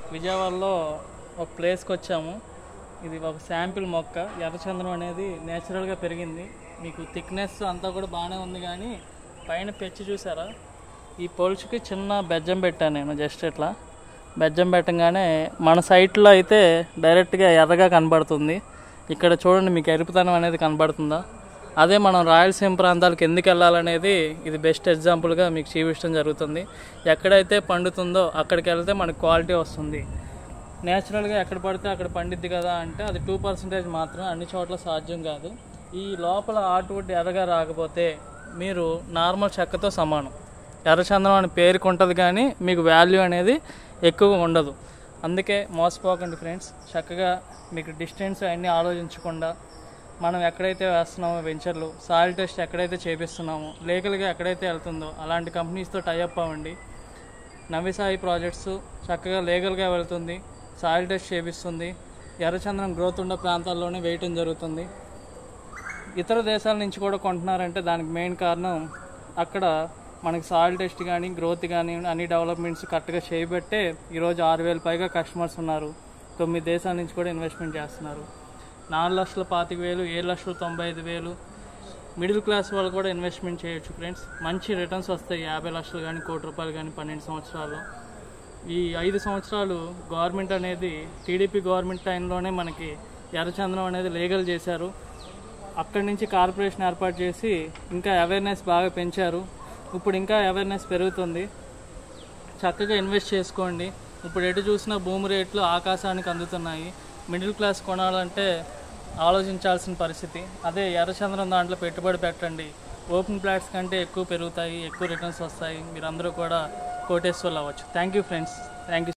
విజయవాడలో ఒక ప్లేస్కి వచ్చాము ఇది ఒక శాంపిల్ మొక్క ఎర్రచంద్రం అనేది నేచురల్గా పెరిగింది మీకు థిక్నెస్ అంతా కూడా బాగానే ఉంది కానీ పైన పెచ్చి చూసారా ఈ పొలుచుకి చిన్న బెజ్జం పెట్టాను నేను జస్ట్ ఇట్లా బెజ్జం పెట్టగానే మన సైట్లో అయితే డైరెక్ట్గా ఎర్రగా కనబడుతుంది ఇక్కడ చూడండి మీకు ఎరుపుతనం అనేది కనబడుతుందా అదే మనం రాయలసీమ ప్రాంతాలకు ఎందుకు వెళ్ళాలనేది ఇది బెస్ట్ ఎగ్జాంపుల్గా మీకు చూపించడం జరుగుతుంది ఎక్కడైతే పండుతుందో అక్కడికి వెళ్తే మనకు క్వాలిటీ వస్తుంది నేచురల్గా ఎక్కడ పడితే అక్కడ పండిద్ది కదా అంటే అది టూ పర్సెంటేజ్ మాత్రం అన్ని చోట్ల సాధ్యం కాదు ఈ లోపల ఆటువుడ్ ఎర్రగా రాకపోతే మీరు నార్మల్ చెక్కతో సమానం ఎర్రచందనం అని పేరుకు ఉంటుంది కానీ మీకు వాల్యూ అనేది ఎక్కువ ఉండదు అందుకే మోసపోకండి ఫ్రెండ్స్ చక్కగా మీకు డిస్టెన్స్ అన్నీ ఆలోచించకుండా మనం ఎక్కడైతే వేస్తున్నామో వెంచర్లు సాయిల్ టెస్ట్ ఎక్కడైతే చేపిస్తున్నామో లీగల్గా ఎక్కడైతే వెళ్తుందో అలాంటి కంపెనీస్తో టైఅప్ అవ్వండి నవిసాయి ప్రాజెక్ట్స్ చక్కగా లీగల్గా వెళ్తుంది సాయిల్ టెస్ట్ చేపిస్తుంది ఎర్రచంద్రం గ్రోత్ ఉన్న ప్రాంతాల్లోనే వేయటం జరుగుతుంది ఇతర దేశాల నుంచి కూడా కొంటున్నారంటే దానికి మెయిన్ కారణం అక్కడ మనకి సాయిల్ టెస్ట్ కానీ గ్రోత్ కానీ అన్ని డెవలప్మెంట్స్ కరెక్ట్గా చేయబట్టే ఈరోజు ఆరు వేల పైగా కస్టమర్స్ ఉన్నారు తొమ్మిది దేశాల నుంచి కూడా ఇన్వెస్ట్మెంట్ చేస్తున్నారు నాలుగు లక్షల పాతిక వేలు ఏడు లక్షల తొంభై ఐదు వేలు మిడిల్ క్లాస్ వాళ్ళు కూడా ఇన్వెస్ట్మెంట్ చేయొచ్చు ఫ్రెండ్స్ మంచి రిటర్న్స్ వస్తాయి యాభై లక్షలు కానీ కోటి రూపాయలు కానీ పన్నెండు సంవత్సరాలు ఈ ఐదు సంవత్సరాలు గవర్నమెంట్ అనేది టీడీపీ గవర్నమెంట్ టైంలోనే మనకి ఎర్రచందనం అనేది లీగల్ చేశారు అక్కడి నుంచి కార్పొరేషన్ ఏర్పాటు చేసి ఇంకా అవేర్నెస్ బాగా పెంచారు ఇప్పుడు ఇంకా అవేర్నెస్ పెరుగుతుంది చక్కగా ఇన్వెస్ట్ చేసుకోండి ఇప్పుడు ఎటు చూసినా భూమి రేట్లు ఆకాశానికి అందుతున్నాయి మిడిల్ క్లాస్ కొనాలంటే ఆలోచించాల్సిన పరిస్థితి అదే ఎర్రచంద్రం దాంట్లో పెట్టుబడి పెట్టండి ఓపెన్ ప్లాట్స్ కంటే ఎక్కువ పెరుగుతాయి ఎక్కువ రిటర్న్స్ వస్తాయి మీరందరూ కూడా కోటేశ్వర్లు అవ్వచ్చు thank you friends thank you